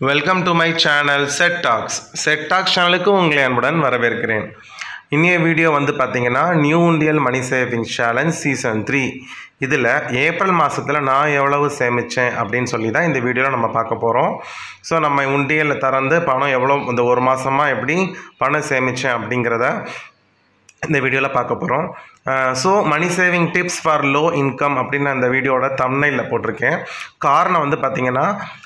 welcome to my channel set talks set talks சேனலுக்கு உங்களை அன்புடன் வரவேற்கிறேன் இனிய வீடியோ வந்து பார்த்தீங்கன்னா நியூ இண்டியல் money saving challenge season three April ஏப்ரல் மாதத்தில் நான் எவ்வளவு சேமித்தேன் அப்படின்னு சொல்லி தான் இந்த வீடியோவில் நம்ம பார்க்க போகிறோம் ஸோ நம்ம உண்டியலில் திறந்து பணம் எவ்வளோ இந்த ஒரு மாதமாக எப்படி பணம் சேமித்தேன் அப்படிங்கிறத இந்த வீடியோவில் பார்க்க போகிறோம் so money saving tips for low income அப்படின்னு அந்த வீடியோட தம்னையில் போட்டிருக்கேன் காரணம் வந்து பார்த்திங்கன்னா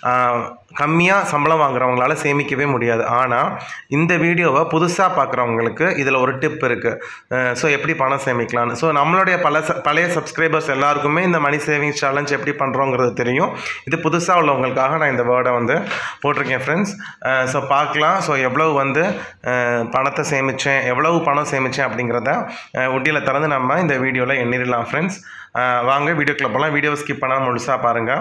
கம்மியாக சம்பளம் வாங்குறவங்களால சேமிக்கவே முடியாது ஆனால் இந்த வீடியோவை புதுசாக பார்க்குறவங்களுக்கு இதில் ஒரு டிப் இருக்குது ஸோ எப்படி பணம் சேமிக்கலான்னு ஸோ நம்மளுடைய பல ச- பழைய சப்ஸ்கிரைபர்ஸ் எல்லாருக்குமே இந்த மணி சேவிங்ஸ் சேலஞ்ச் எப்படி பண்ணுறோங்கிறது தெரியும் இது புதுசாக உள்ளவங்களுக்காக நான் இந்த வேர்டை வந்து போட்டிருக்கேன் ஃப்ரெண்ட்ஸ் ஸோ பார்க்கலாம் ஸோ எவ்வளவு வந்து அஹ், பணத்தை சேமித்தேன் எவ்வளவு பணம் சேமித்தேன் அப்படிங்கிறத உட்டியில் திறந்து நம்ம இந்த வீடியோவில் எண்ணிடலாம் ஃப்ரெண்ட்ஸ் வாங்க வீடியோக்குள்ள போகலாம் வீடியோ ஸ்கிப் பண்ணாமல் முழுசாக பாருங்கள்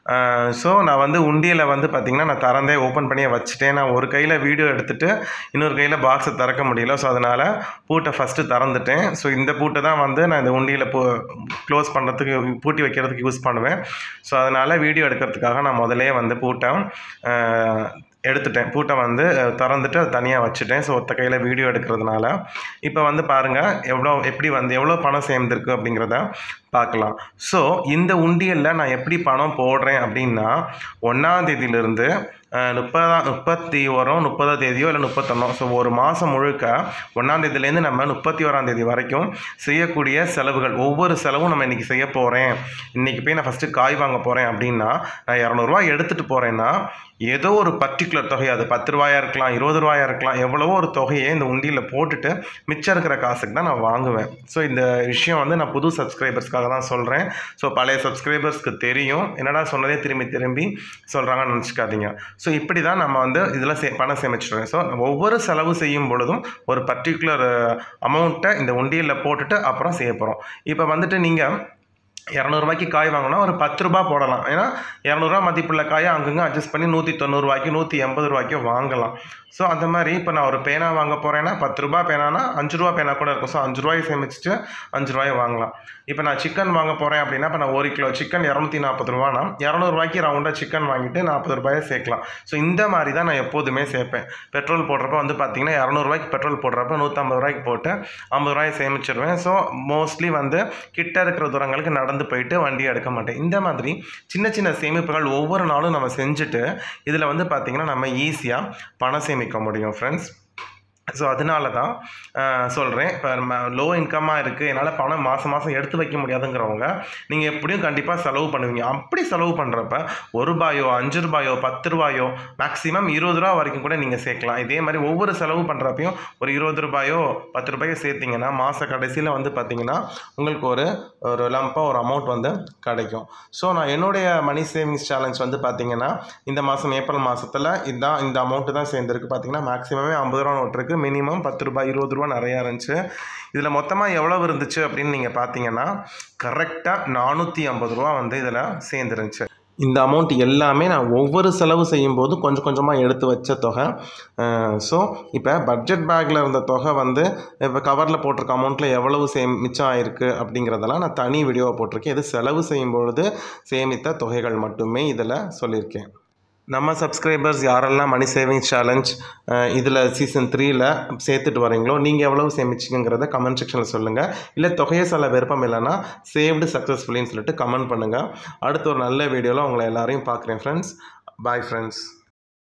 ஸோ நான் வந்து உண்டியலை வந்து பார்த்திங்கன்னா நான் திறந்தே ஓப்பன் பண்ணியே வச்சுட்டேன் நான் ஒரு கையில் வீடியோ எடுத்துகிட்டு இன்னொரு கையில் பாக்ஸை திறக்க முடியல ஸோ அதனால் பூட்டை ஃபஸ்ட்டு திறந்துட்டேன் ஸோ இந்த பூட்டை தான் வந்து நான் இந்த உண்டியில் பூ க்ளோஸ் பண்ணுறதுக்கு பூட்டி வைக்கிறதுக்கு யூஸ் பண்ணுவேன் ஸோ அதனால் வீடியோ எடுக்கிறதுக்காக நான் முதலே வந்து பூட்டை அஹ், எடுத்துட்டேன் பூட்டை வந்து அஹ், திறந்துட்டு அது தனியாக வச்சுட்டேன் ஸோ ஒத்த கையில் வீடியோ எடுக்கிறதுனால இப்போ வந்து பாருங்கள் எவ்வளோ எப்படி வந்து எவ்வளோ பணம் சேர்ந்துருக்கு அப்படிங்கிறத பார்க்கலாம் ஸோ இந்த உண்டியலில் நான் எப்படி பணம் போடுறேன் அப்படின்னா ஒன்றாம் தேதியிலிருந்து முப்பதாம் முப்பத்தி ஓரம் முப்பதாம் தேதியோ இல்லை முப்பத்தொன்னோ ஸோ ஒரு மாதம் முழுக்க ஒன்றாம் தேதியிலேருந்து நம்ம முப்பத்தி ஓராம் தேதி வரைக்கும் செய்யக்கூடிய செலவுகள் ஒவ்வொரு செலவும் நம்ம இன்றைக்கி செய்ய போகிறேன் இன்றைக்கி போய் நான் ஃபஸ்ட்டு காய் வாங்க போகிறேன் அப்படின்னா நான் இரநூறுவா எடுத்துகிட்டு போகிறேன்னா ஏதோ ஒரு பர்டிகுலர் தொகை அது பத்து ரூபாயா இருக்கலாம் இருபது ரூபாயா இருக்கலாம் எவ்வளவோ ஒரு தொகையை இந்த உண்டியில் போட்டுட்டு மிச்சம் இருக்கிற காசுக்கு தான் நான் வாங்குவேன் ஸோ இந்த விஷயம் வந்து நான் புது சப்ஸ்கிரைபர்ஸ்க்காக தான் சொல்கிறேன் ஸோ பழைய சப்ஸ்கிரைபர்ஸ்க்கு தெரியும் என்னடா சொன்னதே திரும்பி திரும்பி சொல்கிறாங்கன்னு நினச்சிக்காதீங்க ஸோ இப்படி தான் நம்ம வந்து இதில் சே பணம் சேமிச்சிடுறோம் ஸோ ஒவ்வொரு செலவு செய்யும் பொழுதும் ஒரு பர்டிகுலர் அமௌண்ட்டை இந்த உண்டியலில் போட்டுட்டு அப்புறம் செய்ய போகிறோம் இப்போ வந்துட்டு நீங்கள் இரநூறுபாய்க்கு காய் வாங்கினா ஒரு பத்து ரூபா போடலாம் ஏன்னா இரநூறுவா மதிப்புள்ள காயை அங்கங்கே அட்ஜஸ்ட் பண்ணி நூற்றி தொண்ணூறுரூவாய்க்கு நூற்றி எண்பது ரூபாய்க்கு வாங்கலாம் ஸோ அந்த மாதிரி இப்போ நான் ஒரு பேனா வாங்க போகிறேன்னா பத்து ரூபா பேனானா அஞ்சு ரூபா பேனா கூட இருக்கும் ஸோ அஞ்சு ரூபாயை சேமிச்சுட்டு அஞ்சு ரூபாயை வாங்கலாம் இப்போ நான் சிக்கன் வாங்க போகிறேன் அப்படின்னா இப்போ நான் ஒரு கிலோ சிக்கன் இரநூத்தி நாற்பது ரூபானா இரநூறுவாய்க்கு ரவுண்டாக சிக்கன் வாங்கிட்டு நாற்பது ரூபாயை சேர்க்கலாம் ஸோ இந்த மாதிரி தான் நான் எப்போதுமே சேர்ப்பேன் பெட்ரோல் போடுறப்ப வந்து பார்த்தீங்கன்னா இரநூறுவாய்க்கு பெட்ரோல் போடுறப்ப நூற்றம்பது ரூபாய்க்கு போட்டு ஐம்பது ரூபாயை சேமிச்சிடுவேன் ஸோ மோஸ்ட்லி வந்து கிட்ட இருக்கிற தூரங்களுக்கு நடந்து போயிட்டு வண்டியை எடுக்க மாட்டேன் இந்த மாதிரி சின்ன சின்ன சேமிப்புகள் ஒவ்வொரு நாளும் நம்ம செஞ்சுட்டு இதில் வந்து பார்த்திங்கன்னா நம்ம ஈஸியாக பணம் சேமிக்க முடியும் ஃப்ரெண்ட்ஸ் ஸோ அதனால தான் சொல்கிறேன் இப்போ நம்ம லோ இன்கமாக இருக்குது என்னால் பணம் மாதம் மாதம் எடுத்து வைக்க முடியாதுங்கிறவங்க நீங்கள் எப்படியும் கண்டிப்பாக செலவு பண்ணுவீங்க அப்படி செலவு பண்ணுறப்ப ஒரு ரூபாயோ அஞ்சு ரூபாயோ பத்து ரூபாயோ மேக்ஸிமம் இருபது ரூபா வரைக்கும் கூட நீங்கள் சேர்க்கலாம் இதே மாதிரி ஒவ்வொரு செலவு பண்ணுறப்பையும் ஒரு இருபது ரூபாயோ பத்து ரூபாயோ சேர்த்திங்கன்னா மாத கடைசியில் வந்து பார்த்தீங்கன்னா உங்களுக்கு ஒரு ஒரு லம்பாக ஒரு அமௌண்ட் வந்து கிடைக்கும் ஸோ நான் என்னுடைய மணி சேவிங்ஸ் சேலஞ்ச் வந்து பார்த்தீங்கன்னா இந்த மாதம் ஏப்ரல் மாதத்தில் இதுதான் இந்த அமௌண்ட்டு தான் சேர்ந்துருக்கு பார்த்தீங்கன்னா மேக்ஸிமமே ஐம்பது ரூபா நோட் இருக்குது மினிமம் பத்து ரூபாய் இருபது ரூபா நிறையா இருந்துச்சு இதில் மொத்தமாக எவ்வளவு இருந்துச்சு அப்படின்னு நீங்கள் பார்த்தீங்கன்னா கரெக்டாக நானூற்றி ஐம்பது ரூபா வந்து இதில் சேர்ந்துருந்துச்சு இந்த அமௌண்ட் எல்லாமே நான் ஒவ்வொரு செலவு செய்யும்போது கொஞ்சம் கொஞ்சமாக எடுத்து வச்ச தொகை ஸோ இப்போ பட்ஜெட் பேக்கில் இருந்த தொகை வந்து இப்போ கவரில் போட்டிருக்க அமௌண்ட்டில் எவ்வளவு சே மிச்சம் ஆயிருக்கு அப்படிங்கிறதெல்லாம் நான் தனி வீடியோவை போட்டிருக்கேன் இது செலவு செய்யும்பொழுது சேமித்த தொகைகள் மட்டுமே இதில் சொல்லியிருக்கேன் நம்ம சப்ஸ்கிரைபர்ஸ் யாரெல்லாம் மணி சேவிங்ஸ் சேலஞ்ச் இதில் சீசன் த்ரீயில் சேர்த்துட்டு வரீங்களோ நீங்கள் எவ்வளவு சேமிச்சிங்கிறத கமெண்ட் செக்ஷனில் சொல்லுங்கள் இல்லை தொகையை சொல்ல விருப்பம் இல்லைன்னா சேவ்டு சக்ஸஸ்ஃபுல்லின்னு சொல்லிட்டு கமெண்ட் பண்ணுங்கள் அடுத்த ஒரு நல்ல வீடியோவில் உங்களை எல்லாரையும் பார்க்குறேன் ஃப்ரெண்ட்ஸ் பாய் ஃப்ரெண்ட்ஸ்